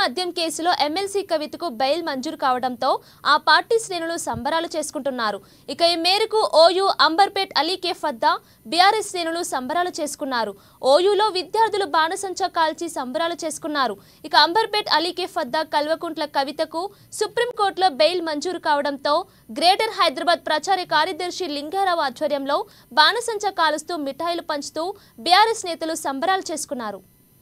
మద్యం కేసులో ఎమ్మెల్సీ కవితకు బెయిల్ మంజూరు కావడంతో ఆ పార్టీ శ్రేణులు సంబరాలు చేసుకుంటున్నారు ఇక ఈ మేరకు ఓయూ అంబర్పేట్ అలీకే ఫద్దా బీఆర్ఎస్ శ్రేణులు సంబరాలు చేసుకున్నారు ఓయూలో విద్యార్థులు బాణసంచా కాల్చి సంబరాలు చేసుకున్నారు ఇక అంబర్పేట్ అలీకే ఫద్దా కల్వకుంట్ల కవితకు సుప్రీంకోర్టులో బెయిల్ మంజూరు కావడంతో గ్రేటర్ హైదరాబాద్ ప్రచార కార్యదర్శి లింగారావు ఆధ్వర్యంలో బాణసంచా కాలుస్తూ మిఠాయిలు పంచుతూ బీఆర్ఎస్ నేతలు సంబరాలు చేసుకున్నారు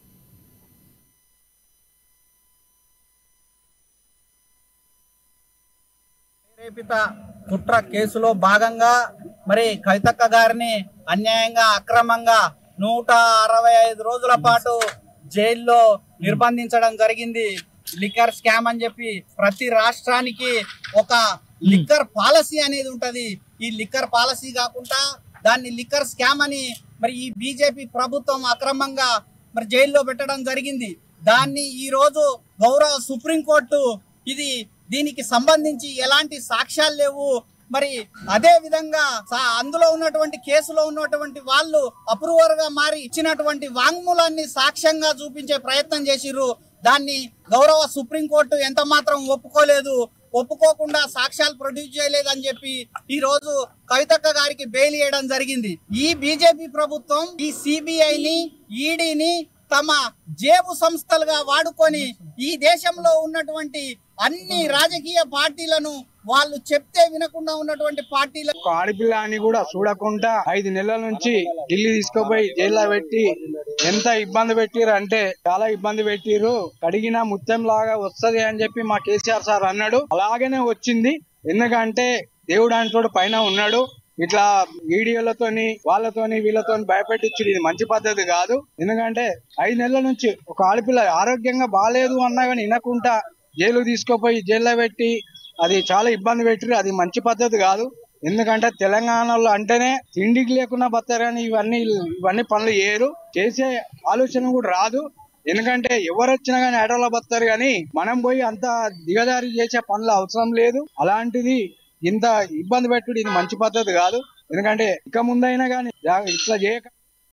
ప్రేరేపిత కుట్ర కేసులో భాగంగా మరి కవితక్క గారిని అన్యాయంగా అక్రమంగా నూట అరవై ఐదు రోజుల పాటు జైల్లో నిర్బంధించడం జరిగింది లిక్కర్ స్కామ్ అని చెప్పి ప్రతి రాష్ట్రానికి ఒక లిక్కర్ పాలసీ అనేది ఉంటది ఈ లిక్కర్ పాలసీ కాకుండా దాన్ని లిక్కర్ స్కామ్ అని మరి ఈ బీజేపీ ప్రభుత్వం అక్రమంగా మరి జైల్లో పెట్టడం జరిగింది దాన్ని ఈ రోజు గౌరవ సుప్రీంకోర్టు ఇది దీనికి సంబంధించి ఎలాంటి సాక్ష్యాలు లేవు మరి అదే విధంగా సా- అందులో ఉన్నటువంటి కేసులో ఉన్నటువంటి వాళ్ళు అప్రూవర్ గా మారి ఇచ్చినటువంటి వాంగ్మూలాన్ని సాక్ష్యంగా చూపించే ప్రయత్నం చేసిర్రు దాన్ని గౌరవ సుప్రీంకోర్టు ఎంత మాత్రం ఒప్పుకోలేదు ఒప్పుకోకుండా సాక్ష్యాలు ప్రొడ్యూస్ చేయలేదు అని చెప్పి ఈ రోజు కవితక్క గారికి బెయిల్ ఇవ్వడం జరిగింది ఈ బీజేపీ ప్రభుత్వం ఈ సిబిఐని ఈడీని తమ జేబు సంస్థలుగా వాడుకొని ఈ దేశంలో ఉన్నటువంటి అన్ని రాజకీయ పార్టీలను వాళ్ళు చెప్తే వినకుండా ఉన్నటువంటి పార్టీల ఒక ఆడపిల్ల అని కూడా చూడకుండా ఐదు నెలల నుంచి ఢిల్లీ తీసుకుపోయి జైల్లో పెట్టి ఎంత ఇబ్బంది పెట్టిరు అంటే చాలా ఇబ్బంది పెట్టిరు కడిగిన ముత్యం లాగా వస్తది అని చెప్పి మా కేసీఆర్ సార్ అన్నాడు అలాగనే వచ్చింది ఎందుకంటే దేవుడు అంటోడు పైన ఉన్నాడు ఇట్లా వీడియోలతోని వాళ్ళతోని వీళ్ళతోని భయపెట్టించుడు ఇది మంచి పద్ధతి కాదు ఎందుకంటే ఐదు నెలల నుంచి ఒక ఆడపిల్ల ఆరోగ్యంగా బాగాలేదు అన్నా కానీ వినకుండా జైలు తీసుకుపోయి జైల్లో పెట్టి అది చాలా ఇబ్బంది పెట్టిరు అది మంచి పద్ధతి కాదు ఎందుకంటే తెలంగాణలో అంటేనే తిండికి లేకుండా బతారని ఇవన్నీ ఇవన్నీ పనులు చేయరు చేసే ఆలోచన కూడా రాదు ఎందుకంటే ఎవరు వచ్చినా కానీ ఆటోలో బతారు కానీ మనం పోయి అంత దిగజారి చేసే పనులు అవసరం లేదు అలాంటిది ఇంత ఇబ్బంది పెట్టుడు ఇది మంచి పద్ధతి కాదు ఎందుకంటే ఇక ముందైనా కానీ ఇట్లా చేయక